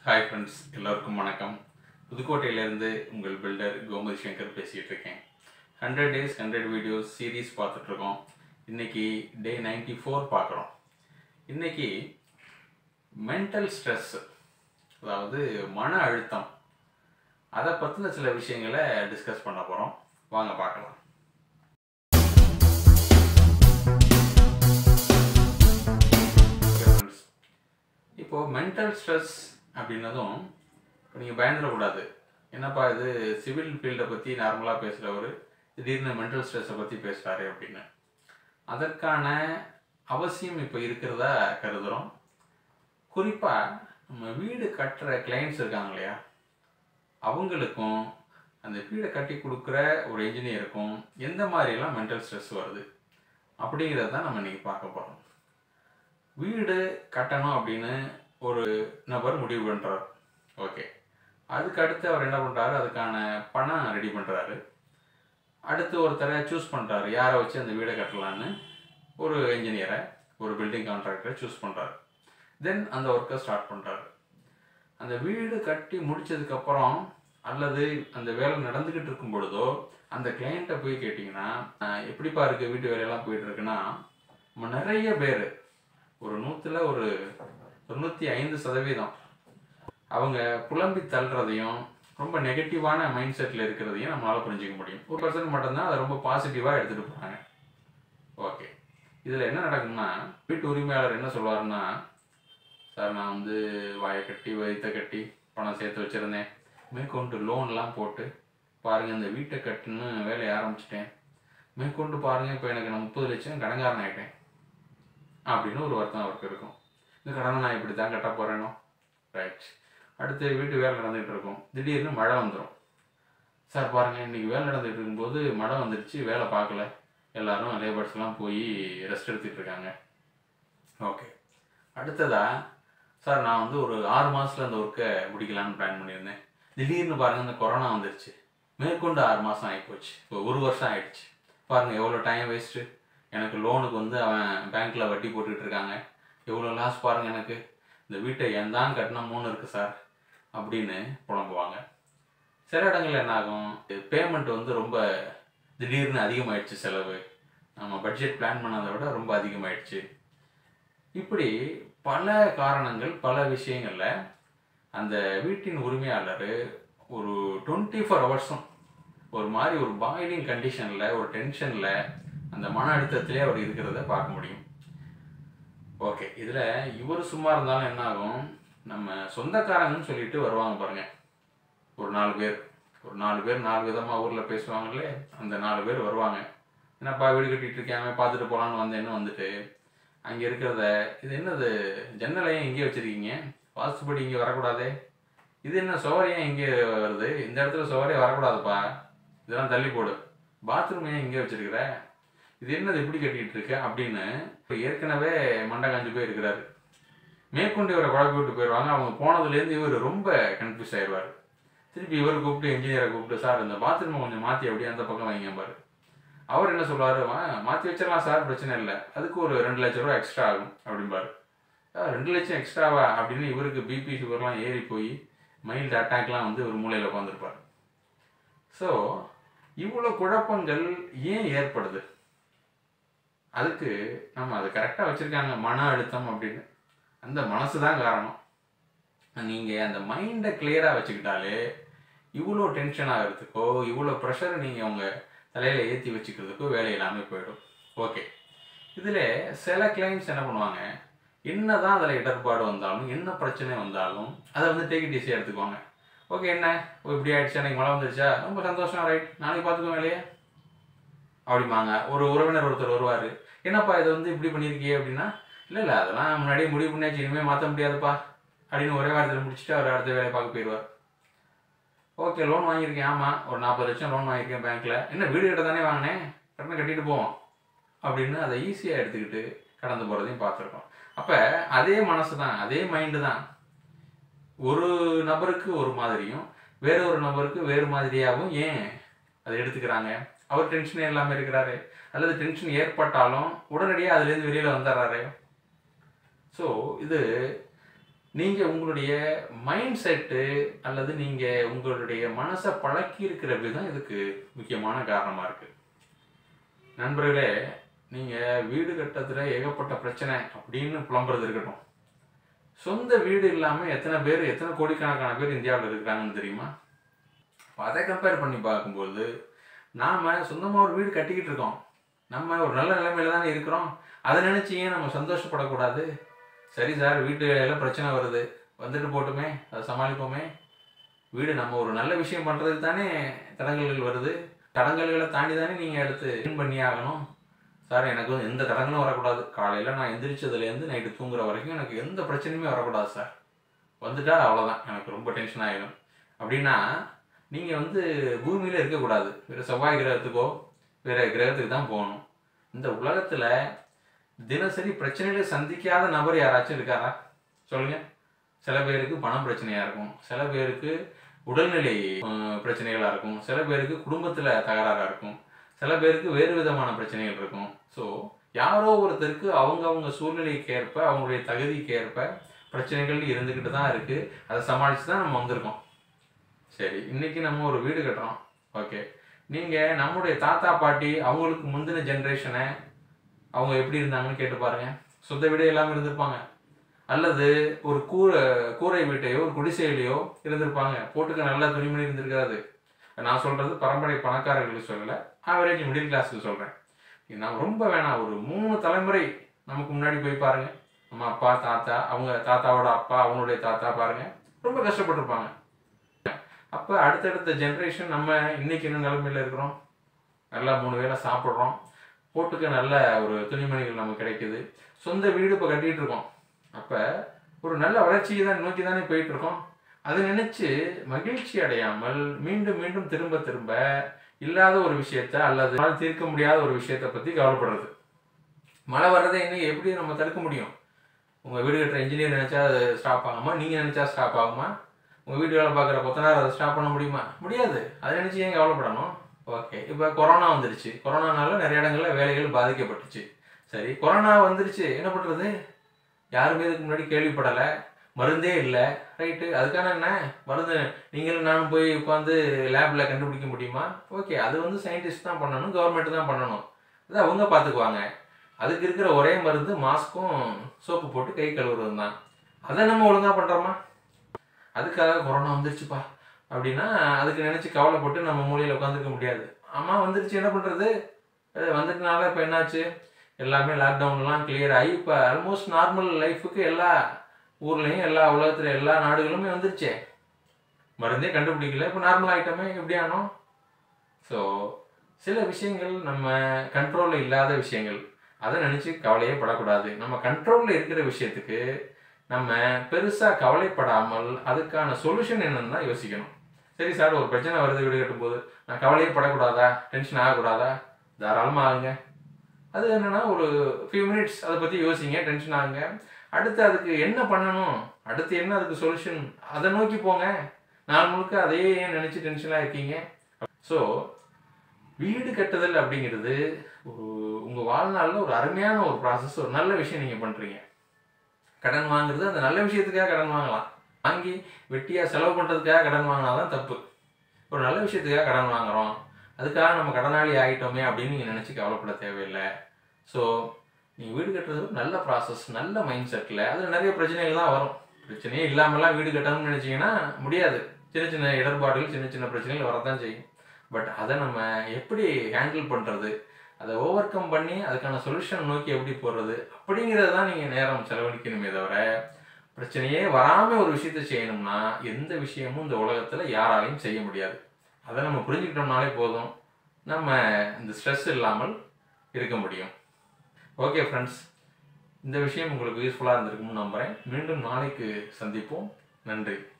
Hi friends எல்லோருக்கும் வணக்கம் புதுக்கோட்டையிலேருந்து உங்கள் பில்டர் கோமதி சங்கர் பேசிகிட்டு இருக்கேன் hundred days hundred videos series பார்த்துட்ருக்கோம் இன்னைக்கு டே நைன்டி ஃபோர் பார்க்குறோம் இன்னைக்கு மென்டல் ஸ்ட்ரெஸ் அதாவது மன அழுத்தம் அதை பற்றின சில விஷயங்களை டிஸ்கஸ் பண்ண போகிறோம் வாங்க பார்க்கலாம் friends. இப்போ மென்டல் ஸ்ட்ரெஸ் அப்படின்னதும் இப்போ நீங்கள் பயந்துடக்கூடாது என்னப்பா இது சிவில் ஃபீல்டை பற்றி நார்மலாக பேசுகிறவர் திடீர்னு மென்டல் ஸ்ட்ரெஸ்ஸை பற்றி பேசுகிறாரு அப்படின்னு அதற்கான அவசியம் இப்போ இருக்கிறதா கருதுகிறோம் குறிப்பாக நம்ம வீடு கட்டுற கிளைண்ட்ஸ் இருக்காங்க இல்லையா அவங்களுக்கும் அந்த வீடை கட்டி கொடுக்குற ஒரு இன்ஜினியருக்கும் எந்த மாதிரிலாம் மென்டல் ஸ்ட்ரெஸ் வருது அப்படிங்கிறத தான் நம்ம இன்னைக்கு பார்க்க போகிறோம் வீடு கட்டணும் அப்படின்னு ஒரு நபர் முடிவு பண்ணுறாரு ஓகே அதுக்கு அடுத்து அவர் என்ன பண்ணுறாரு அதுக்கான பணம் ரெடி பண்ணுறாரு அடுத்து ஒருத்தரை சூஸ் பண்ணுறாரு யாரை வச்சு அந்த வீடை கட்டலான்னு ஒரு இன்ஜினியரை ஒரு பில்டிங் கான்ட்ராக்டரை சூஸ் பண்ணுறாரு தென் அந்த ஒர்க்கை ஸ்டார்ட் பண்ணுறாரு அந்த வீடு கட்டி முடிச்சதுக்கப்புறம் அல்லது அந்த வேலை நடந்துக்கிட்டு இருக்கும் பொழுதோ அந்த கிளைண்ட்டை போய் கேட்டிங்கன்னா "அஹ், எப்படிப்பா இருக்குது வீட்டு வேலையெல்லாம் போயிட்டு இருக்குன்னா நம்ம நிறைய பேர் ஒரு நூற்றுல ஒரு தொண்ணூற்றி ஐந்து சதவீதம் அவங்க புலம்பி தள்ளுறதையும் ரொம்ப நெகட்டிவான மைண்ட் செட்டில் இருக்கிறதையும் நம்மளால் புரிஞ்சுக்க முடியும் ஒரு பர்சன்ட் மட்டும்தான் அதை ரொம்ப பாசிட்டிவாக எடுத்துகிட்டு போகிறாங்க ஓகே இதில் என்ன நடக்கும்னா வீட்டு உரிமையாளர் என்ன சொல்லுவாருன்னா சார் நான் வந்து வாயை கட்டி வயிற்ற கட்டி பணம் சேர்த்து வச்சுருந்தேன் மேற்கொண்டு லோன்லாம் போட்டு பாருங்கள் இந்த வீட்டை கட்டுன்னு வேலையை ஆரம்பிச்சிட்டேன் மேற்கொண்டு பாருங்கள் இப்போ எனக்கு நான் முப்பது லட்சம் கடங்காரன் ஆகிட்டேன் அப்படின்னு ஒரு வருத்தம் அவருக்கு இருக்கும் இந்த கடனை நான் இப்படி தான் கட்ட போகிறேனோ ரைட் அடுத்து வீட்டு வேலை நடந்துகிட்டு இருக்கும் திடீர்னு மழை வந்துடும் சார் பாருங்கள் இன்றைக்கி வேலை நடந்துகிட்டு இருக்கும்போது மழை வந்துருச்சு வேலை பார்க்கல எல்லாரும் லேபர்ஸ்லாம் போய் ரெஸ்ட் எடுத்துகிட்டு இருக்காங்க ஓகே அடுத்ததா சார் நான் வந்து ஒரு ஆறு மாதத்தில் அந்த ஒர்க்கை முடிக்கலான்னு பிளான் பண்ணியிருந்தேன் திடீர்னு பாருங்கள் இந்த கொரோனா வந்துருச்சு மேற்கொண்டு ஆறு மாதம் ஆகிப்போச்சு இப்போ ஒரு வருஷம் ஆயிடுச்சு பாருங்கள் எவ்வளோ டைம் வேஸ்ட்டு எனக்கு லோனுக்கு வந்து அவன் பேங்க்கில் வட்டி போட்டுக்கிட்டு இருக்காங்க எவ்வளோ லாஸ் பாருங்கள் எனக்கு இந்த வீட்டை என் தான் கட்டினா மூணு இருக்குது சார் அப்படின்னு புலம்புவாங்க சில இடங்கள்ல என்ன ஆகும் பேமெண்ட் வந்து ரொம்ப திடீர்னு அதிகமாயிடுச்சு செலவு நம்ம பட்ஜெட் பிளான் பண்ணதை விட ரொம்ப அதிகமாயிடுச்சு இப்படி பல காரணங்கள் பல விஷயங்களில் அந்த வீட்டின் உரிமையாளர் ஒரு டுவெண்ட்டி ஃபோர் ஹவர்ஸும் ஒரு மாதிரி ஒரு பாய்லிங் கண்டிஷனில் ஒரு டென்ஷனில் அந்த மன அழுத்தத்திலே அவர் இருக்கிறத பார்க்க முடியும் ஓகே இதில் இவர் சும்மா இருந்தாலும் என்ன ஆகும் நம்ம சொந்தக்காரங்கன்னு சொல்லிட்டு வருவாங்க பாருங்க ஒரு நாலு பேர் ஒரு நாலு பேர் நாலு விதமாக ஊரில் பேசுவாங்களே அந்த நாலு பேர் வருவாங்க என்னப்பா வீடு கட்டிட்டு இருக்காங்க பார்த்துட்டு போகலான்னு வந்தேன்னு வந்துட்டு அங்கே இருக்கிறத இது என்னது ஜன்னலையும் இங்கே வச்சுருக்கீங்க வாஸ்துப்படி இங்கே வரக்கூடாதே இது என்ன சுவரையும் இங்கே வருது இந்த இடத்துல சுவரே வரக்கூடாதுப்பா இதெல்லாம் தள்ளி போடு பாத்ரூம் ஏன் இங்கே வச்சிருக்கிற இது என்னது இப்படி கட்டிக்கிட்டு இருக்க அப்படின்னு இப்போ ஏற்கனவே மண்டை காஞ்சு போய் இருக்கிறாரு மேற்கொண்டு இவரை குழப்பி விட்டு போயிடுவாங்க அவங்க போனதுலேருந்து இவர் ரொம்ப கன்ஃபியூஸ் ஆயிடுவார் திருப்பி இவர் கூப்பிட்டு இன்ஜினியரை கூப்பிட்டு சார் இந்த பாத்ரூமை கொஞ்சம் மாற்றி அப்படியே அந்த பக்கம் வைங்க பாரு அவர் என்ன சொல்லுவார் மாற்றி வச்சிடலாம் சார் பிரச்சனை இல்லை அதுக்கு ஒரு ரெண்டு லட்ச ரூபா எக்ஸ்ட்ரா ஆகும் அப்படிம்பாரு "ஆ, ரெண்டு லட்சம் எக்ஸ்ட்ராவா அப்படின்னு இவருக்கு பிபி சுகர்லாம் ஏறி போய் மைல்டு அட்டாக்லாம் வந்து ஒரு மூலையில் உட்காந்துருப்பார் ஸோ இவ்வளோ குழப்பங்கள் ஏன் ஏற்படுது அதுக்கு நம்ம அதை கரெக்டாக வச்சுருக்காங்க மன அழுத்தம் அப்படின்னு அந்த மனசு தான் காரணம் நீங்கள் அந்த மைண்டை கிளியராக வச்சுக்கிட்டாலே இவ்வளோ டென்ஷன் ஆகிறதுக்கோ இவ்வளோ ப்ரெஷரை நீங்கள் உங்கள் தலையில் ஏற்றி வச்சுக்கிறதுக்கோ வேலை இல்லாமல் போயிடும் ஓகே இதில் சில கிளைண்ட்ஸ் என்ன பண்ணுவாங்க என்ன தான் அதில் இடர்பாடு வந்தாலும் என்ன பிரச்சனை வந்தாலும் அதை வந்து டேக் இட் ஈஸியாக எடுத்துக்குவாங்க ஓகே என்ன ஓ இப்படி ஆயிடுச்சு எனக்கு மழை வந்துருச்சா ரொம்ப சந்தோஷம் ரைட் நாளைக்கு பார்த்துக்கோ வேலையே அப்படிம்பாங்க ஒரு உறவினர் ஒருத்தர் வருவார் என்னப்பா இதை வந்து இப்படி பண்ணியிருக்கியே அப்படின்னா இல்லை இல்லை அதெல்லாம் முன்னாடியே முடிவு பண்ணியாச்சு இனிமேல் மாற்ற முடியாதுப்பா அப்படின்னு ஒரே வாரத்தில் முடிச்சுட்டு அவர் அடுத்த வேலையை பார்க்க போயிடுவார் ஓகே லோன் வாங்கியிருக்கேன் ஆமாம் ஒரு நாற்பது லட்சம் லோன் வாங்கியிருக்கேன் பேங்க்கில் என்ன வீடு கிட்ட தானே வாங்கினேன் கடனை கட்டிட்டு போவோம் அப்படின்னு அதை ஈஸியாக எடுத்துக்கிட்டு கடந்து போகிறதையும் பார்த்துருக்கோம் அப்போ அதே மனசு தான் அதே மைண்டு தான் ஒரு நபருக்கு ஒரு மாதிரியும் வேற ஒரு நபருக்கு வேறு மாதிரியாகவும் ஏன் அதை எடுத்துக்கிறாங்க அவர் டென்ஷனே இல்லாமல் இருக்கிறாரு அல்லது டென்ஷன் ஏற்பட்டாலும் உடனடியாக அதுலேருந்து வெளியில் வந்துடுறாரு ஸோ இது நீங்கள் உங்களுடைய மைண்ட் செட்டு அல்லது நீங்கள் உங்களுடைய மனசை பழக்கி இருக்கிற விதம் இதுக்கு முக்கியமான காரணமாக இருக்குது நண்பர்களே நீங்கள் வீடு கட்டத்தில் ஏகப்பட்ட பிரச்சனை அப்படின்னு புலம்புறது இருக்கட்டும் சொந்த வீடு இல்லாமல் எத்தனை பேர் எத்தனை கோடிக்கணக்கான பேர் இந்தியாவில் இருக்கிறாங்கன்னு தெரியுமா அப்ப அதை கம்பேர் பண்ணி பார்க்கும்போது நாம் சொந்தமாக ஒரு வீடு கட்டிக்கிட்டு இருக்கோம் நம்ம ஒரு நல்ல நிலைமையில தானே இருக்கிறோம் அதை நினச்சி ஏன் நம்ம சந்தோஷப்படக்கூடாது சரி சார் வீட்டு எல்லாம் பிரச்சனை வருது வந்துட்டு போட்டுமே அதை சமாளிப்போமே வீடு நம்ம ஒரு நல்ல விஷயம் பண்ணுறதுக்கு தானே தடங்கல்கள் வருது தடங்கல்களை தாண்டி தானே நீங்கள் எடுத்து க்ளீன் பண்ணி ஆகணும் சார் எனக்கு வந்து எந்த தடங்களும் வரக்கூடாது காலையில் நான் எந்திரிச்சதுலேருந்து நைட்டு தூங்குற வரைக்கும் எனக்கு எந்த பிரச்சனையுமே வரக்கூடாது சார் வந்துட்டா அவ்வளோதான் எனக்கு ரொம்ப டென்ஷன் ஆகிடும் அப்படின்னா நீங்கள் வந்து பூமியில் இருக்கக்கூடாது வேறு செவ்வாய் கிரகத்துக்கோ வேறு கிரகத்துக்கு தான் போகணும் இந்த உலகத்தில் தினசரி பிரச்சனைகளை சந்திக்காத நபர் யாராச்சும் இருக்காரா சொல்லுங்க சில பேருக்கு பணம் பிரச்சனையாக இருக்கும் சில பேருக்கு உடல்நிலை அஹ், பிரச்சனைகளா இருக்கும் சில பேருக்கு குடும்பத்தில் தகராறாக இருக்கும் சில பேருக்கு வேறு விதமான பிரச்சனைகள் இருக்கும் ஸோ யாரோ ஒருத்தருக்கு அவங்கவங்க சூழ்நிலைக்கு ஏற்ப அவங்களுடைய தகுதிக்கு ஏற்ப பிரச்சனைகள் இருந்துக்கிட்டு தான் இருக்குது அதை சமாளித்து தான் நம்ம வந்திருக்கோம் சரி இன்னைக்கு நம்ம ஒரு வீடு கட்டுறோம் ஓகே நீங்கள் நம்முடைய தாத்தா பாட்டி அவங்களுக்கு முந்தின ஜென்ரேஷனை அவங்க எப்படி இருந்தாங்கன்னு கேட்டு பாருங்க சொந்த வீடே இல்லாமல் இருந்திருப்பாங்க அல்லது ஒரு கூரை கூரை வீட்டையோ ஒரு குடிசையிலையோ இருந்திருப்பாங்க போட்டுக்க நல்ல துணிமணி இருந்திருக்காது நான் சொல்றது பரம்பரை பணக்காரர்களுக்கு சொல்லலை ஆவரேஜ் மிடில் கிளாஸுக்கு சொல்கிறேன் நான் ரொம்ப வேணாம் ஒரு மூணு தலைமுறை நமக்கு முன்னாடி போய் பாருங்க நம்ம அப்பா தாத்தா அவங்க தாத்தாவோட அப்பா அவங்களுடைய தாத்தா பாருங்க ரொம்ப கஷ்டப்பட்டிருப்பாங்க அப்போ அடுத்தடுத்த ஜென்ரேஷன் நம்ம இன்னைக்கு என்ன நிலைமையில இருக்கிறோம் நல்லா மூணு வேளை சாப்பிட்றோம் போட்டுக்க நல்ல ஒரு துணிமணிகள் நமக்கு கிடைக்குது சொந்த வீடு இப்போ கட்டிட்டு இருக்கோம் அப்போ ஒரு நல்ல வளர்ச்சியை தான் நோக்கி தானே போயிட்டு இருக்கோம் அதை நினைச்சு மகிழ்ச்சி அடையாமல் மீண்டும் மீண்டும் திரும்ப திரும்ப இல்லாத ஒரு விஷயத்த அல்லது நம்மால் தீர்க்க முடியாத ஒரு விஷயத்தை பற்றி கவலைப்படுறது மழை வர்றதை இன்னும் எப்படி நம்ம தடுக்க முடியும் உங்கள் வீடு கட்டுற இன்ஜினியர் நினச்சா அது ஸ்டாப் ஆகுமா நீங்கள் நினச்சா ஸ்டாப் ஆகுமா உங்கள் வீட்டு வேலை பார்க்குற கொத்தனார் அதை ஸ்டாப் பண்ண முடியுமா முடியாது அதை நினச்சி ஏன் கவலைப்படணும் ஓகே இப்போ கொரோனா வந்துருச்சு கொரோனானால நிறைய இடங்கள்ல வேலைகள் பாதிக்கப்பட்டுச்சு சரி கொரோனா வந்துருச்சு என்ன பண்ணுறது யாருமே இதுக்கு முன்னாடி கேள்விப்படலை மருந்தே இல்லை ரைட்டு அதுக்கான என்ன மருந்து நீங்களும் நானும் போய் உட்காந்து லேபில் கண்டுபிடிக்க முடியுமா ஓகே அது வந்து சயின்டிஸ்ட் தான் பண்ணணும் கவர்மெண்ட் தான் பண்ணணும் அது அவங்க பார்த்துக்குவாங்க அதுக்கு இருக்கிற ஒரே மருந்து மாஸ்க்கும் சோப்பு போட்டு கை கழுவுறது தான் அதை நம்ம ஒழுங்காக பண்ணுறோமா அதுக்காக கொரோனா வந்துருச்சுப்பா அப்படின்னா அதுக்கு நினச்சி கவலைப்பட்டு நம்ம மூலையில் உட்காந்துருக்க முடியாது ஆமாம் வந்துருச்சு என்ன பண்ணுறது வந்துட்டனால இப்போ என்னாச்சு எல்லாமே லாக்டவுன்லாம் கிளியர் ஆகி இப்போ ஆல்மோஸ்ட் நார்மல் லைஃபுக்கு எல்லா ஊர்லேயும் எல்லா உலகத்தில் எல்லா நாடுகளுமே வந்துருச்சே மருந்தே கண்டுபிடிக்கல இப்போ நார்மல் ஆகிட்டோமே எப்படி ஆனோம் ஸோ சில விஷயங்கள் நம்ம கண்ட்ரோலில் இல்லாத விஷயங்கள் அதை நினச்சி கவலையே படக்கூடாது நம்ம கண்ட்ரோலில் இருக்கிற விஷயத்துக்கு நம்ம பெருசாக கவலைப்படாமல் அதுக்கான சொல்யூஷன் என்னன்னு தான் யோசிக்கணும் சரி சார் ஒரு பிரச்சனை வருது வீடு கட்டும்போது நான் கவலையே படக்கூடாதா டென்ஷன் ஆகக்கூடாதா தாராளமாக ஆகுங்க அது என்னன்னா ஒரு ஃபியூ மினிட்ஸ் அதை பற்றி யோசிங்க டென்ஷன் ஆகுங்க அடுத்து அதுக்கு என்ன பண்ணணும் அடுத்து என்ன அதுக்கு சொல்யூஷன் அதை நோக்கி போங்க நாள் முழுக்க அதையே ஏன் நினச்சி டென்ஷனாக இருக்கீங்க ஸோ வீடு கட்டுதல் அப்படிங்கிறது ஒரு உங்கள் வாழ்நாளில் ஒரு அருமையான ஒரு ப்ராசஸ் ஒரு நல்ல விஷயம் நீங்கள் பண்ணுறீங்க கடன் வாங்குறது அந்த நல்ல விஷயத்துக்காக கடன் வாங்கலாம் வாங்கி வெட்டியாக செலவு பண்ணுறதுக்காக கடன் வாங்கினா தான் தப்பு ஒரு நல்ல விஷயத்துக்காக கடன் வாங்குறோம் அதுக்காக நம்ம கடனாளி ஆகிட்டோமே அப்படின்னு நீங்கள் நினச்சி கவலைப்பட தேவையில்லை ஸோ நீங்கள் வீடு கட்டுறது ஒரு நல்ல ப்ராசஸ் நல்ல மைண்ட் செட்டில் அதில் நிறைய பிரச்சனைகள் தான் வரும் பிரச்சனையே இல்லாமலாம் வீடு கட்டணும்னு நினச்சிங்கன்னா முடியாது சின்ன சின்ன இடர்பாடுகள் சின்ன சின்ன பிரச்சனைகள் வரதான் செய்யும் பட் அதை நம்ம எப்படி ஹேண்டில் பண்ணுறது அதை ஓவர் கம் பண்ணி அதுக்கான சொல்யூஷன் நோக்கி எப்படி போடுறது அப்படிங்கிறது தான் நீங்கள் நேரம் செலவழிக்கணுமே தவிர பிரச்சனையே வராமல் ஒரு விஷயத்த செய்யணும்னா எந்த விஷயமும் இந்த உலகத்தில் யாராலையும் செய்ய முடியாது அதை நம்ம புரிஞ்சுக்கிட்டோம்னாலே போதும் நம்ம இந்த ஸ்ட்ரெஸ் இல்லாமல் இருக்க முடியும் ஓகே ஃப்ரெண்ட்ஸ் இந்த விஷயம் உங்களுக்கு யூஸ்ஃபுல்லாக இருந்திருக்கும்னு நம்புகிறேன் மீண்டும் நாளைக்கு சந்திப்போம் நன்றி